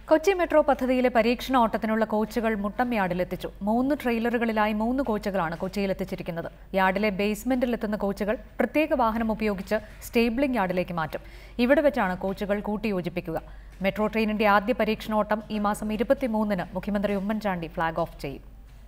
Kochi metro പദ്ധതിയിലെ പരീക്ഷണ ഓട്ടത്തിനുള്ള കോച്ചുകൾ മുട്ടം യാർഡിലെത്തിച്ചു മൂന്ന് ട്രെയിലറുകളിലായി മൂന്ന് കോച്ചുകളാണ് കൊച്ചിയിൽ എത്തിച്ചിരിക്കുന്നത് യാർഡിലെ ബേസ്മെന്റിൽ എത്തുന്ന കോച്ചുകൾ പ്രത്യേക വാഹനം ഉപയോഗിച്ച് സ്റ്റേബിളിംഗ് യാർഡിലേക്ക് മാറ്റും ഇവിടെ വെച്ചാണ് കോച്ചുകൾ കൂട്ടിയോജിപ്പിക്കുക മെട്രോ ട്രെയിനിന്റെ ആദ്യ പരീക്ഷണോട്ടം ഈ മാസം ഇരുപത്തിമൂന്നിന് മുഖ്യമന്ത്രി ഉമ്മൻചാണ്ടി ഫ്ളാഗ് ഓഫ് ചെയ്യും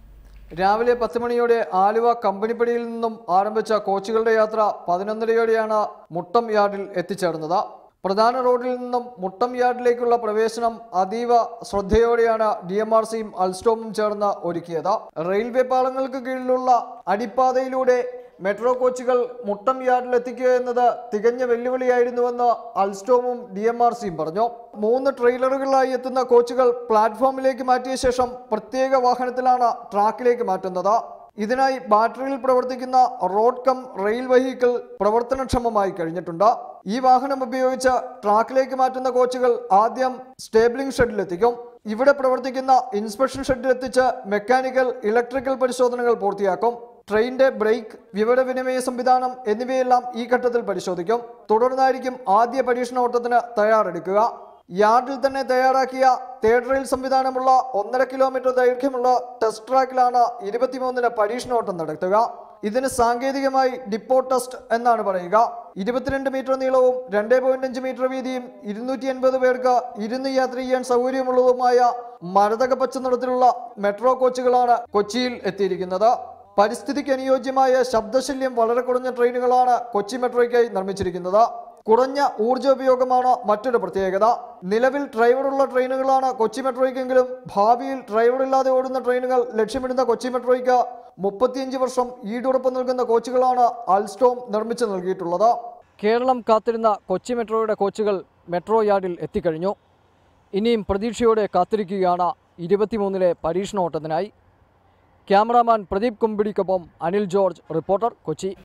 രാവിലെ പത്ത് മണിയോടെ ആലുവ കമ്പനിപ്പടിയിൽ നിന്നും ആരംഭിച്ച കോച്ചുകളുടെ യാത്ര പതിനൊന്നരയോടെയാണ് മുട്ടം യാർഡിൽ എത്തിച്ചേർന്നത് പ്രധാന റോഡിൽ നിന്നും മുട്ടം യാർഡിലേക്കുള്ള പ്രവേശനം അതീവ ശ്രദ്ധയോടെയാണ് ഡി എം ആർ സിയും അൽസ്റ്റോമും ചേർന്ന് ഒരുക്കിയത് റെയിൽവേ പാളങ്ങൾക്ക് കീഴിലുള്ള അടിപ്പാതയിലൂടെ മെട്രോ കോച്ചുകൾ മുട്ടം യാർഡിൽ എത്തിക്കുക എന്നത് തികഞ്ഞ വെല്ലുവിളിയായിരുന്നുവെന്ന് അൽസ്റ്റോമും ഡി എം ആർ സിയും പറഞ്ഞു മൂന്ന് ട്രെയിലറുകളിലായി എത്തുന്ന കോച്ചുകൾ പ്ലാറ്റ്ഫോമിലേക്ക് മാറ്റിയ ശേഷം പ്രത്യേക വാഹനത്തിലാണ് ട്രാക്കിലേക്ക് മാറ്റുന്നത് ഇതിനായി ബാറ്ററിയിൽ പ്രവർത്തിക്കുന്ന റോഡ് കം റെയിൽ വെഹിക്കിൾ പ്രവർത്തനക്ഷമമായി കഴിഞ്ഞിട്ടുണ്ട് ഈ വാഹനം ഉപയോഗിച്ച് ട്രാക്കിലേക്ക് മാറ്റുന്ന കോച്ചുകൾ ആദ്യം സ്റ്റേബിളിംഗ് ഷെഡിലെത്തിക്കും ഇവിടെ പ്രവർത്തിക്കുന്ന ഇൻസ്പെക്ഷൻ ഷെഡിലെത്തിച്ച് മെക്കാനിക്കൽ ഇലക്ട്രിക്കൽ പരിശോധനകൾ പൂർത്തിയാക്കും ട്രെയിനിന്റെ ബ്രേക്ക് വിവരവിനിമയ സംവിധാനം എന്നിവയെല്ലാം ഈ ഘട്ടത്തിൽ പരിശോധിക്കും തുടർന്നായിരിക്കും ആദ്യ പരീക്ഷണ ഓട്ടത്തിന് തയ്യാറെടുക്കുക യാർഡിൽ തന്നെ തയ്യാറാക്കിയ തേർഡ് റെയിൽ സംവിധാനമുള്ള ഒന്നര കിലോമീറ്റർ ദൈർഘ്യമുള്ള ടെസ്റ്റ് ട്രാക്കിലാണ് ഇരുപത്തിമൂന്നിന് പരീക്ഷണോട്ടം നടത്തുക ഇതിന് സാങ്കേതികമായി ഡിപ്പോ ടെസ്റ്റ് എന്നാണ് പറയുക ഇരുപത്തിരണ്ട് മീറ്റർ നീളവും രണ്ടേ പോയിന്റ് അഞ്ച് മീറ്റർ വീതിയും ഇരുന്നൂറ്റി എൺപത് പേർക്ക് ഇരുന്ന് യാത്ര ചെയ്യാൻ സൗകര്യമുള്ളതുമായ മരതക പച്ച നിറത്തിലുള്ള മെട്രോ കോച്ചുകളാണ് കൊച്ചിയിൽ എത്തിയിരിക്കുന്നത് പരിസ്ഥിതിക്ക് അനുയോജ്യമായ ശബ്ദശല്യം വളരെ കുറഞ്ഞ ട്രെയിനുകളാണ് കൊച്ചി മെട്രോയ്ക്കായി നിർമ്മിച്ചിരിക്കുന്നത് കുറഞ്ഞ ഊർജ്ജോപയോഗമാണ് മറ്റൊരു പ്രത്യേകത നിലവിൽ ഡ്രൈവറുള്ള ട്രെയിനുകളാണ് കൊച്ചി മെട്രോയ്ക്കെങ്കിലും ഭാവിയിൽ ഡ്രൈവറില്ലാതെ ഓടുന്ന ട്രെയിനുകൾ ലക്ഷ്യമിടുന്ന കൊച്ചി മെട്രോയ്ക്ക് മുപ്പത്തിയഞ്ച് വർഷം ഈടുറപ്പ് നൽകുന്ന കോച്ചുകളാണ് അൽസ്റ്റോം നിർമ്മിച്ചു നൽകിയിട്ടുള്ളത് കേരളം കാത്തിരുന്ന കൊച്ചി മെട്രോയുടെ കോച്ചുകൾ മെട്രോ യാർഡിൽ എത്തിക്കഴിഞ്ഞു ഇനിയും പ്രതീക്ഷയോടെ കാത്തിരിക്കുകയാണ് ഇരുപത്തിമൂന്നിലെ പരീക്ഷണ ഓട്ടത്തിനായി ക്യാമറാമാൻ പ്രദീപ് കുമ്പിടിക്കൊപ്പം അനിൽ ജോർജ് റിപ്പോർട്ടർ കൊച്ചി